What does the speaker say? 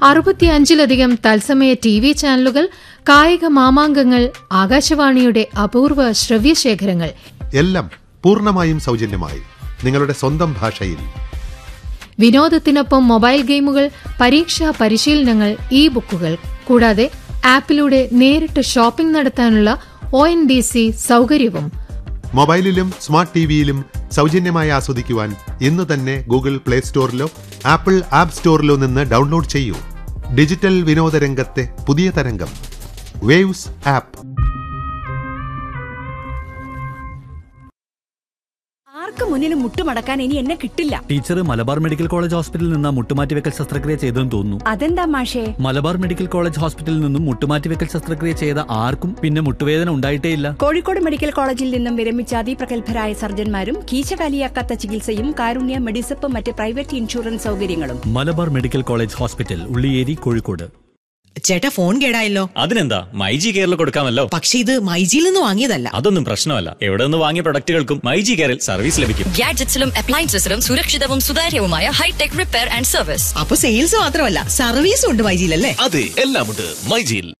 അറുപത്തിയഞ്ചിലധികം തത്സമയ T V ചാനലുകൾ കായിക മാമാങ്കങ്ങൾ ആകാശവാണിയുടെ അപൂർവ ശ്രവ്യശേഖരങ്ങൾ എല്ലാം പൂർണ്ണമായും സൗജന്യമായി നിങ്ങളുടെ സ്വന്തം ഭാഷയിൽ വിനോദത്തിനൊപ്പം മൊബൈൽ ഗെയിമുകൾ പരീക്ഷാ പരിശീലനങ്ങൾ ഇ ബുക്കുകൾ കൂടാതെ ആപ്പിലൂടെ നേരിട്ട് ഷോപ്പിംഗ് നടത്താനുള്ള ഒ എൻ ഡി സി സൗകര്യവും മൊബൈലിലും സ്മാർട്ട് ടിവിയിലും സൗജന്യമായി ആസ്വദിക്കുവാൻ ഇന്ന് തന്നെ ഗൂഗിൾ പ്ലേ സ്റ്റോറിലോ ആപ്പിൾ ആപ്പ് സ്റ്റോറിലോ നിന്ന് ഡൗൺലോഡ് ചെയ്യൂ ഡിജിറ്റൽ വിനോദ രംഗത്തെ പുതിയ തരംഗം വേവ്സ് ആപ്പ് ആർക്ക് മുന്നിലും മുട്ടുമടക്കാൻ ഇനി എന്നെ കിട്ടില്ല ടീച്ചർ മലബാർ മെഡിക്കൽ കോളേജ് ഹോസ്പിറ്റലിൽ നിന്ന് മുട്ടുമാറ്റിവെക്കൽ ശസ്ത്രക്രിയ ചെയ്തെന്ന് തോന്നുന്നു അതെന്താ മാഷേ മലബാർ മെഡിക്കൽ കോളേജ് ഹോസ്പിറ്റലിൽ നിന്നും മുട്ടുമാറ്റിവെക്കൽ ശസ്ത്രക്രിയ ചെയ്ത ആർക്കും പിന്നെ മുട്ടുവേദന ഉണ്ടായിട്ടേയില്ല കോഴിക്കോട് മെഡിക്കൽ കോളേജിൽ നിന്നും വിരമിച്ച അതിപ്രഗത്ഭരായ സർജന്മാരും കീശകാലിയാക്കാത്ത ചികിത്സയും കാരുണ്യ മെഡിസപ്പ് മറ്റ് പ്രൈവറ്റ് ഇൻഷുറൻസ് സൗകര്യങ്ങളും Malabar medical college hospital Ulliyeri Kozhikode ചേട്ടാ ഫോൺ കേടായല്ലോ അതിനെന്താ മൈജി കെയറിൽ കൊടുക്കാമല്ലോ പക്ഷെ ഇത് മൈജിയിൽ നിന്ന് വാങ്ങിയതല്ല അതൊന്നും പ്രശ്നമല്ല എവിടെ നിന്ന് വാങ്ങിയ പ്രൊഡക്റ്റുകൾക്കും മൈജി കെയറിൽ സർവീസ് ലഭിക്കും ഗാഡ്ജറ്റ്സിലും അപ്ലയൻസസിലും സുരക്ഷിതവും സുതാര്യവുമായ ഹൈടെക് റിപ്പയർ ആൻഡ് സർവീസ് അപ്പൊ സെയിൽസ് മാത്രമല്ല സർവീസും ഉണ്ട് മൈജിയിലല്ലേ അതെ എല്ലാമുണ്ട് മൈജിയിൽ